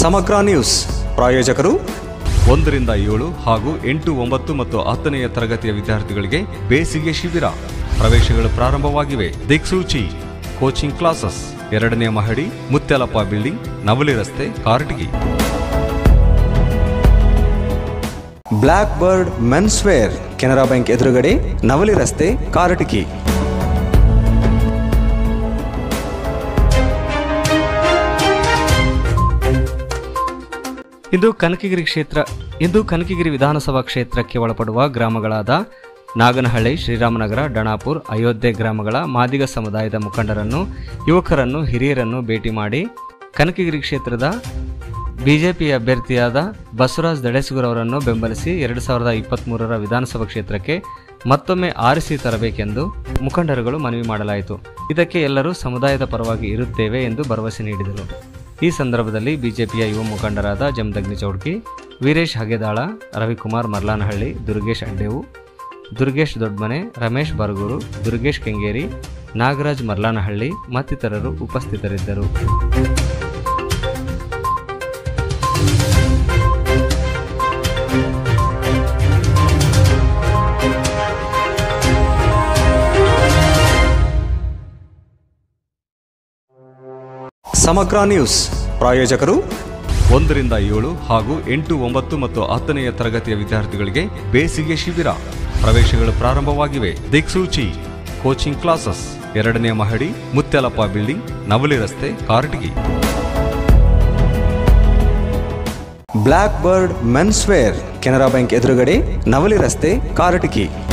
ಸಮಗ್ರ ನ್ಯೂಸ್ ಪ್ರಾಯೋಜಕರು ಒಂದರಿಂದ ಏಳು ಹಾಗೂ ಎಂಟು ಒಂಬತ್ತು ಮತ್ತು ಹತ್ತನೆಯ ತರಗತಿಯ ವಿದ್ಯಾರ್ಥಿಗಳಿಗೆ ಬೇಸಿಗೆ ಶಿಬಿರ ಪ್ರವೇಶಗಳು ಪ್ರಾರಂಭವಾಗಿವೆ ದಿಕ್ಸೂಚಿ ಕೋಚಿಂಗ್ ಕ್ಲಾಸಸ್ ಎರಡನೇ ಮಹಡಿ ಮುತ್ಯಾಲಪ್ಪ ಬಿಲ್ಡಿಂಗ್ ನವಲಿ ರಸ್ತೆ Karatagi Black Bird men's wear Canara bank ಎದುರುಗಡೆ ನವಲಿ ರಸ್ತೆ ಕಾರಟಗಿ ಇಂದು ಕನಕಗಿರಿ ಕ್ಷೇತ್ರ ಇಂದು ಕನಕಗಿರಿ ವಿಧಾನಸಭಾ ಕ್ಷೇತ್ರಕ್ಕೆ ಒಳಪಡುವ ಗ್ರಾಮಗಳಾದ ನಾಗನಹಳ್ಳಿ ಶ್ರೀರಾಮನಗರ ಡಣಾಪುರ್ ಅಯೋಧ್ಯೆ ಗ್ರಾಮಗಳ ಮಾದಿಗ ಸಮುದಾಯದ ಮುಖಂಡರನ್ನು ಯುವಕರನ್ನು ಹಿರಿಯರನ್ನು ಭೇಟಿ ಮಾಡಿ ಕನಕಗಿರಿ ಕ್ಷೇತ್ರದ ಬಿಜೆಪಿ ಅಭ್ಯರ್ಥಿಯಾದ ಬಸವರಾಜ್ ದಡೇಸುಗರ್ ಅವರನ್ನು ಬೆಂಬಲಿಸಿ ಎರಡು ಸಾವಿರದ ಇಪ್ಪತ್ತ್ಮೂರರ ವಿಧಾನಸಭಾ ಕ್ಷೇತ್ರಕ್ಕೆ ಮತ್ತೊಮ್ಮೆ ಆರಿಸಿ ತರಬೇಕೆಂದು ಮುಖಂಡರುಗಳು ಮನವಿ ಮಾಡಲಾಯಿತು ಇದಕ್ಕೆ ಎಲ್ಲರೂ ಸಮುದಾಯದ ಪರವಾಗಿ ಇರುತ್ತೇವೆ ಎಂದು ಭರವಸೆ ನೀಡಿದರು ಈ ಸಂದರ್ಭದಲ್ಲಿ ಬಿಜೆಪಿಯ ಯುವ ಮುಖಂಡರಾದ ಜಮದಗ್ನಿ ಚೌಡ್ಕಿ ವೀರೇಶ್ ಹಗೆದಾಳ ರವಿಕುಮಾರ್ ಮರ್ಲಾನಹಳ್ಳಿ ದುರ್ಗೇಶ್ ಅಡ್ಡೇವು ದುರ್ಗೇಶ್ ದೊಡ್ಮನೆ ರಮೇಶ್ ಬರಗೂರು ದುರ್ಗೇಶ್ ಕೆಂಗೇರಿ ನಾಗರಾಜ್ ಮರ್ಲಾನಹಳ್ಳಿ ಮತ್ತಿತರರು ಉಪಸ್ಥಿತರಿದ್ದರು ಸಮಗ್ರ ನ್ಯೂಸ್ ಪ್ರಾಯೋಜಕರು ಒಂದರಿಂದ ಏಳು ಹಾಗೂ ಎಂಟು ಒಂಬತ್ತು ಮತ್ತು ಹತ್ತನೆಯ ತರಗತಿಯ ವಿದ್ಯಾರ್ಥಿಗಳಿಗೆ ಬೇಸಿಗೆ ಶಿಬಿರ ಪ್ರವೇಶಗಳು ಪ್ರಾರಂಭವಾಗಿವೆ ದಿಕ್ಸೂಚಿ ಕೋಚಿಂಗ್ ಕ್ಲಾಸಸ್ ಎರಡನೇ ಮಹಡಿ ಮುತ್ಯಾಲಪ್ಪ ಬಿಲ್ಡಿಂಗ್ ನವಲಿ ರಸ್ತೆ Karatagi Black Bird men's wear Canara bank ಎದುರುಗಡೆ ನವಲಿ ರಸ್ತೆ ಕಾರಟಗಿ